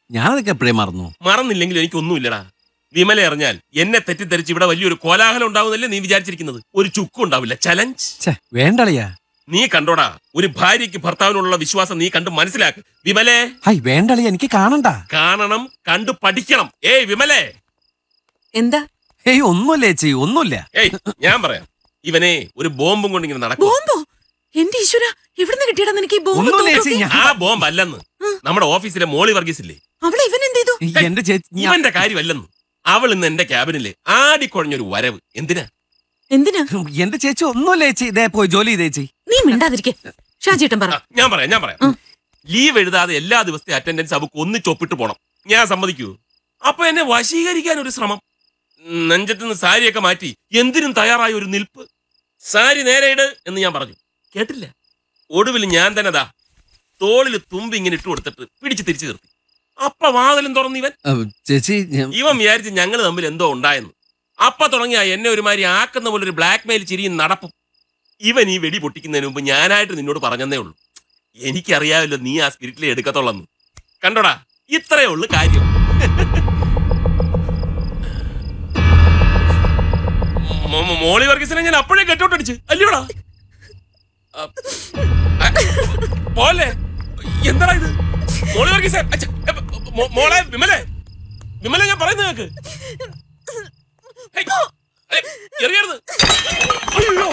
ഞാനതൊക്കെ എപ്പോഴേ മറന്നു മറന്നില്ലെങ്കിൽ എനിക്കൊന്നുമില്ലടാ വിമല അറിഞ്ഞാൽ എന്നെ തെറ്റിദ്ധരിച്ച് ഇവിടെ വലിയൊരു കോലാഹലം ഉണ്ടാവുന്നല്ലേ നീ വിചാരിച്ചിരിക്കുന്നത് ഒരു ചുക്കും ഉണ്ടാവില്ല ചലഞ്ച് ഛേ വേണ്ടളിയാ നീ കണ്ടോടാ ഒരു ഭാര്യയ്ക്ക് ഭർത്താവിനുള്ള വിശ്വാസം നീ കണ്ട് മനസ്സിലാക്ക് വിമലേ ഹൈ വേണ്ടളിയ എനിക്ക് കാണണ്ട കാണണം കണ്ടു പഠിക്കണം ഏയ് വിമലേ എന്താ ഏയ് ഒന്നുമില്ല ചേച്ചി ഒന്നുമില്ല ഏയ് ഞാൻ പറയാം ഇവനെ ഒരു ബോംബും കൊണ്ട് ഇങ്ങനെ നടക്കും ബോംബോ എന്റെ ഈശ്വര എവിടുന്ന് കിട്ടിയടാ നിനക്ക് ഈ ബോംബ് ഒന്നുമില്ല ചേച്ചി തോക്കൊക്കെ? ഞാൻ ആ ബോംബ് അല്ലെന്ന് നമ്മുടെ ഓഫീസിലെ മോളി വർഗീസ് ഇല്ലേ അവളെ ഇവൻ എന്ത് ചെയ്തു എന്റെ ചേച്ചി ഞാൻ- ഇവന്റെ കാര്യമല്ലെന്ന് അവൾ ഇന്ന് എന്റെ ക്യാബിനിലെ ആടിക്കുഴഞ്ഞൊരു വരവ് എന്തിനാ എന്തിനാ എന്റെ ചേച്ചി ഒന്നുമില്ല ചേച്ചി ഇതേ പോയി ജോലി ചെയ്ത് ചേച്ചി നീ മിണ്ടാതിരിക്കെ ഷാജേട്ടൻ പറ ആ, ഞാൻ പറയാം ഞാൻ പറയാം ഉം. ലീവ് എഴുതാതെ എല്ലാ ദിവസത്തെ അറ്റൻഡൻസ് അവക്ക് ഒന്ന് ചൊപ്പിട്ട് പോണം ഞാൻ സമ്മതിക്കൂ അപ്പൊ എന്നെ വശീകരിക്കാൻ ഒരു ശ്രമം ഉം, നെഞ്ചത്തുനിന്ന് സാരിയൊക്കെ മാറ്റി എന്തിനും തയ്യാറായ ഒരു നിൽപ്പ് സാരി നേരെ ഇട് എന്ന് ഞാൻ പറഞ്ഞു കേട്ടില്ല ഒടുവിൽ ഞാൻ തന്നെ ദാ തോളിൽ തുമ്പി ഇങ്ങനെ ഇട്ട് കൊടുത്തിട്ട് പിടിച്ച് തിരിച്ചു നിർത്തി അപ്പ വാതിലും തുറന്ന് ഇവൻ അഹ് ചേച്ചി ഞാൻ- ഇവൻ വിചാരിച്ച് ഞങ്ങൾ തമ്മിൽ എന്തോ ഉണ്ടായെന്ന് അപ്പ തുടങ്ങിയ എന്നെ ഒരുമാതിരി ആക്കുന്ന പോലെ ഒരു ബ്ലാക്ക് മെയിൽ ചിരിയും നടപ്പും ഇവൻ ഈ വെടി പൊട്ടിക്കുന്നതിന് മുമ്പ് ഞാനായിട്ട് നിന്നോട് പറഞ്ഞതേ ഉള്ളൂ എനിക്കറിയാമല്ലോ നീ ആ സ്പിരിറ്റിലെ എടുക്കത്തുള്ളന്ന് കണ്ടോടാ ഇത്രയേ ഉള്ളു കാര്യം മോ- മോ- മോളി വർഗീസിനെ ഞാൻ അപ്പോഴേ കെട്ടോട്ട് അടിച്ച് അല്ലയോടാ ആ, ആ, പോലെ എന്താടാ ഇത് മോളി വർഗീസേ അച്ഛ, എ, മോ- മോളെ വിമലേ വിമല ഞാൻ പറയുന്നത് കേക്ക് ഹേയ്, ഹേയ്, എറിയരുത് അയ്യോ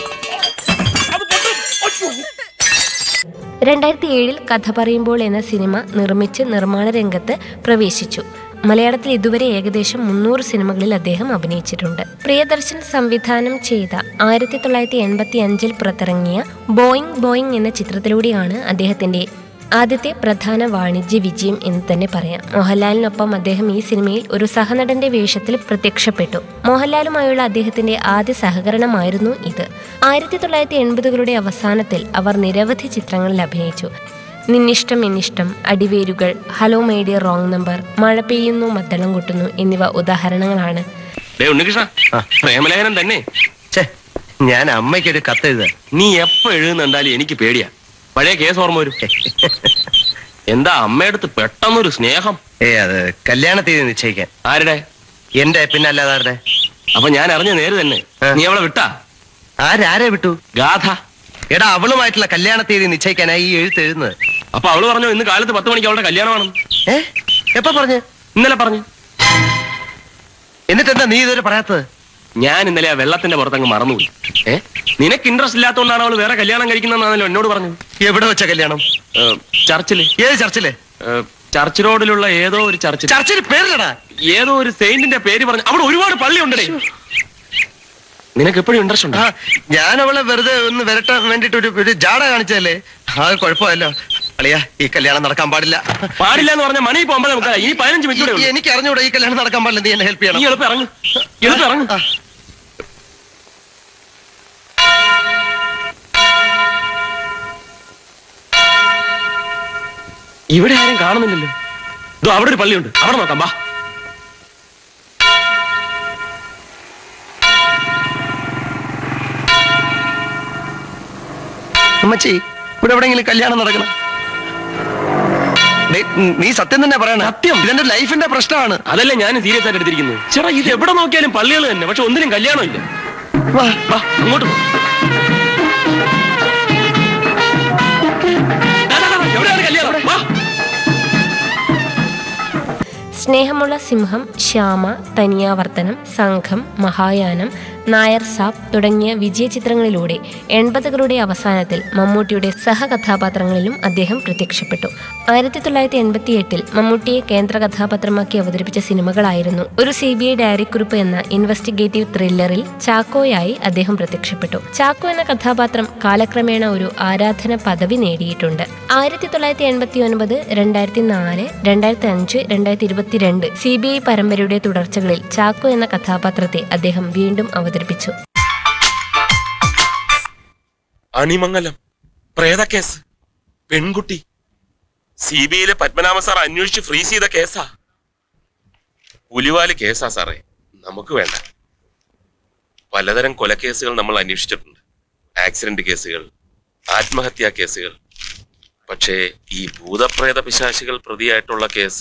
അത് പൊട്ടും അയ്യോ. രണ്ടായിരത്തി ഏഴിൽ കഥ പറയുമ്പോൾ എന്ന സിനിമ നിർമ്മിച്ച് നിർമ്മാണ രംഗത്ത് പ്രവേശിച്ചു മലയാളത്തിൽ ഇതുവരെ ഏകദേശം മുന്നൂറ് സിനിമകളിൽ അദ്ദേഹം അഭിനയിച്ചിട്ടുണ്ട് പ്രിയദർശൻ സംവിധാനം ചെയ്ത ആയിരത്തി തൊള്ളായിരത്തി എൺപത്തി അഞ്ചിൽ പുറത്തിറങ്ങിയ ബോയിങ് ബോയിങ് എന്ന ചിത്രത്തിലൂടെയാണ് അദ്ദേഹത്തിന്റെ ആദ്യത്തെ പ്രധാന വാണിജ്യ വിജയം എന്ന് തന്നെ പറയാം മോഹൻലാലിനൊപ്പം അദ്ദേഹം ഈ സിനിമയിൽ ഒരു സഹനടന്റെ വേഷത്തിൽ പ്രത്യക്ഷപ്പെട്ടു മോഹൻലാലുമായുള്ള അദ്ദേഹത്തിന്റെ ആദ്യ സഹകരണമായിരുന്നു ഇത് ആയിരത്തി തൊള്ളായിരത്തി എൺപതുകളുടെ അവസാനത്തിൽ അവർ നിരവധി ചിത്രങ്ങളിൽ അഭിനയിച്ചു Ninnishtam Ennishtam Adiverukal hello my dear wrong number Mazha Peyyunnu മദ്ദളം കൊട്ടുന്നു എന്നിവ ഉദാഹരണങ്ങളാണ് ഡേ ഉണ്ണികൃഷ്ണ പ്രേമലേഖനം തന്നെ ഛേ ഞാൻ അമ്മയ്ക്കൊരു കത്തെഴുതാ നീ എപ്പോ എഴുതുന്നുണ്ടാലും എനിക്ക് പേടിയാ പഴയ കേസ് ഓർമ്മ വരും എന്താ അമ്മയടുത്ത് പെട്ടെന്നൊരു സ്നേഹം ഏ അത് കല്യാണ തീയതി നിശ്ചയിക്കാൻ ആരുടെ എന്റെ പിന്നല്ലാതാരുടെ അപ്പൊ ഞാൻ അറിഞ്ഞ നേര് തന്നെ ഏ? നീ അവളെ വിട്ടാ ആരാരെ വിട്ടു ഗാഥ എടാ അവളുമായിട്ടുള്ള കല്യാണ തീയതി നിശ്ചയിക്കാനായി ഈ എഴുത്ത് എഴുതുന്നത് അപ്പൊ അവള് പറഞ്ഞു ഇന്ന് കാലത്ത് പത്ത് മണിക്ക് അവളുടെ കല്യാണമാണ് ഏ എപ്പ പറഞ്ഞു ഇന്നലെ പറഞ്ഞു എന്നിട്ട് എന്താ നീ ഇതുവരെ പറയാത്തത് ഞാൻ ഇന്നലെ ആ വെള്ളത്തിന്റെ പുറത്തങ്ങ് മറന്നുപോയി ഏ നിനക്ക് ഇൻട്രസ്റ്റ് ഇല്ലാത്തതുകൊണ്ടാണ് അവൾ വേറെ കല്യാണം കഴിക്കുന്നതെന്നാണല്ലോ എന്നോട് പറഞ്ഞു എവിടെ വെച്ച കല്യാണം ചർച്ചില് ഏത് ചർച്ചിലെ ഏ, ചർച്ച് റോഡിലുള്ള ഏതോ ഒരു ചർച്ചിൽ ചർച്ചിൽ പേരിലടാ ഏതോ ഒരു സെയിന്റിന്റെ പേര് പറഞ്ഞു അവിടെ ഒരുപാട് പള്ളി ഉണ്ടേ നിനക്ക് എപ്പോഴും ഇൻട്രസ്റ്റ് ഉണ്ടോ ആ ഞാൻ അവളെ വെറുതെ ഒന്ന് വരട്ടാൻ വേണ്ടിട്ട് ഒരു ഒരു ജാട കാണിച്ചതല്ലേ ആ കുഴപ്പമല്ലോ അളിയാ ഈ കല്യാണം നടക്കാൻ പാടില്ല പാടില്ല എന്ന് പറഞ്ഞ മണി പോകുമ്പോൾ നമുക്ക് ഇനി പതിനഞ്ച് മിനിറ്റ് കൂടെ ഈ- എനിക്ക് അറിഞ്ഞൂടാ ഈ കല്യാണം നടക്കാൻ പാടില്ല നീ എന്നെ ഹെൽപ്പ് നീ ചെയ്യണം എളുപ്പം ഇറങ്ങും എളുപ്പം ഇറങ്ങും ആ. ഇവിടെ ആരും കാണുന്നില്ലല്ലോ ഇതോ അവിടെ ഒരു പള്ളിയുണ്ട് അവിടെ നോക്കാം വാ അമ്മച്ചി ഇവിടെ എവിടെയെങ്കിലും കല്യാണം നടക്കണം ഡേയ്, നീ സത്യം തന്നെ പറയണ സത്യം. ഇതെന്റെ ലൈഫിന്റെ പ്രശ്നമാണ് അതല്ലേ ഞാൻ സീരിയസ് ആയിട്ട് എടുത്തിരിക്കുന്നത് ചേട്ടാ ഇത് എവിടെ നോക്കിയാലും പള്ളികൾ തന്നെ പക്ഷെ ഒന്നിനും കല്യാണം ഇല്ല വാ വാ അങ്ങോട്ട് പോ ദാ, ദാ, ദാ, എവിടെയാണ് കല്യാണം വാ സ്നേഹമുള്ള സിംഹം ശ്യാമ തനിയാവർത്തനം സംഘം മഹായാനം നായർ സാബ് തുടങ്ങിയ വിജയചിത്രങ്ങളിലൂടെ എൺപതുകളുടെ അവസാനത്തിൽ മമ്മൂട്ടിയുടെ സഹകഥാപാത്രങ്ങളിലും അദ്ദേഹം പ്രത്യക്ഷപ്പെട്ടു ആയിരത്തി തൊള്ളായിരത്തി എൺപത്തി എട്ടിൽ മമ്മൂട്ടിയെ കേന്ദ്ര കഥാപാത്രമാക്കി അവതരിപ്പിച്ച സിനിമകളായിരുന്നു ഒരു സി ബി ഐ ഡയറിക്കുറിപ്പ് എന്ന ഇൻവെസ്റ്റിഗേറ്റീവ് ത്രില്ലറിൽ ചാക്കോയായി അദ്ദേഹം പ്രത്യക്ഷപ്പെട്ടു ചാക്കോ എന്ന കഥാപാത്രം കാലക്രമേണ ഒരു ആരാധന പദവി നേടിയിട്ടുണ്ട് ആയിരത്തി തൊള്ളായിരത്തി എൺപത്തി ഒൻപത് രണ്ടായിരത്തി നാല് രണ്ടായിരത്തി അഞ്ച് രണ്ടായിരത്തി ഇരുപത്തിരണ്ട് സി ബി ഐ പരമ്പരയുടെ തുടർച്ചകളിൽ ചാക്കോ എന്ന കഥാപാത്രത്തെ അദ്ദേഹം വീണ്ടും അവതരിപ്പിച്ചു അണിമംഗലം പ്രേതക്കേസ് പെൺകുട്ടി സി ബി ഐയിലെ പത്മനാഭ സാർ അന്വേഷിച്ച് ഫ്രീസ് ചെയ്ത കേസാ പുലിവാല് കേസാ സാറേ നമുക്ക് വേണ്ട പലതരം കൊലക്കേസുകൾ നമ്മൾ അന്വേഷിച്ചിട്ടുണ്ട് ആക്സിഡന്റ് കേസുകൾ ആത്മഹത്യാ കേസുകൾ പക്ഷേ ഈ ഭൂതപ്രേത പിശാചികൾ പ്രതിയായിട്ടുള്ള കേസ്